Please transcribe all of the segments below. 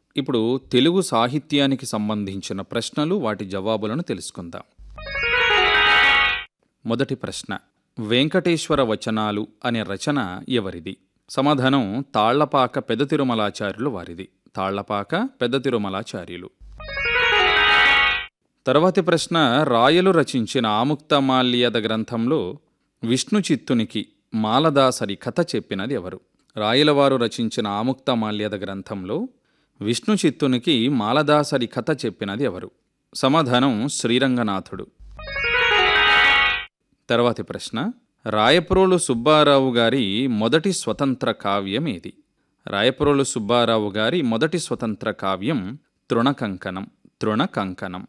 ఇప్పుడు తెలుగు సాహిత్యానికి సంబంధించిన ప్రశ్నలు వాటి జవాబులను తెలుసుకుందాం మొదటి ప్రశ్న వెంకటేశ్వర వచనాలు అనే రచన ఎవరిది సమాధానం తాళ్లపాక పెద్ద తిరుమలాచార్యులు వారిది తాళ్లపాక పెద్ద తిరుమలాచార్యులు తర్వాతి ప్రశ్న రాయలు రచించిన ఆముక్తమాల్యద గ్రంథంలో విష్ణు చిత్తునికి మాలదాసరి కథ చెప్పినది ఎవరు రాయలవారు రచించిన ఆముక్తమాల్యద గ్రంథంలో విష్ణు చిత్తునికి మాలదాసరి కథ చెప్పినది ఎవరు సమాధానం శ్రీరంగనాథుడు తర్వాతి ప్రశ్న రాయప్రోలు సుబ్బారావు గారి మొదటి స్వతంత్ర కావ్యం ఏది రాయప్రోలు సుబ్బారావు గారి మొదటి స్వతంత్ర కావ్యం తృణకంకణం తృణకంకణం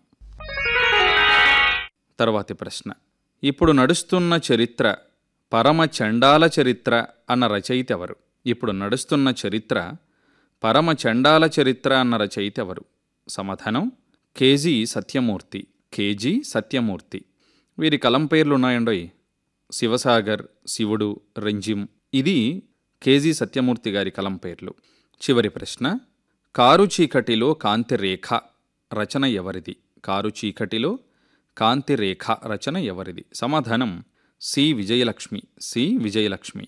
తర్వాతి ప్రశ్న ఇప్పుడు నడుస్తున్న చరిత్ర పరమ చండాల చరిత్ర అన్న రచయిత ఎవరు ఇప్పుడు నడుస్తున్న చరిత్ర పరమ చండాల చరిత్ర అన్న రచయిత ఎవరు సమాధానం కేజీ సత్యమూర్తి కేజీ సత్యమూర్తి వీరి కలం పేర్లు ఉన్నాయండోయ్ శివసాగర్ శివుడు రంజిం ఇది కేజీ సత్యమూర్తి గారి కలం పేర్లు చివరి ప్రశ్న కారు చీకటిలో కాంతి రేఖ రచన ఎవరిది కారు చీకటిలో కాంతి రేఖ రచన ఎవరిది సమాధానం సి విజయలక్ష్మి సి విజయలక్ష్మి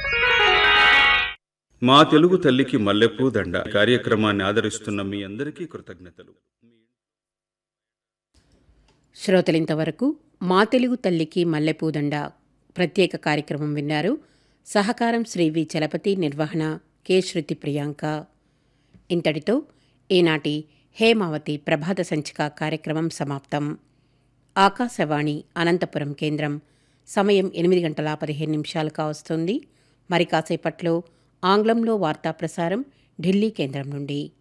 మా తెలుగు తల్లికి మల్లెపూ దండ కార్యక్రమాన్ని ఆదరిస్తున్న మీ అందరికీ కృతజ్ఞతలు శ్రోతలింతవరకు మా తెలుగు తల్లికి మల్లెపూదండ ప్రత్యేక కార్యక్రమం విన్నారు సహకారం శ్రీ వి చలపతి నిర్వహణ కె శృతి ప్రియాంక ఇంతటితో ఈనాటి హేమావతి ప్రభాత సంచిక కార్యక్రమం సమాప్తం ఆకాశవాణి అనంతపురం కేంద్రం సమయం ఎనిమిది గంటల పదిహేను నిమిషాలు కావస్తుంది మరి కాసేపట్లో ఆంగ్లంలో వార్తా ప్రసారం ఢిల్లీ కేంద్రం నుండి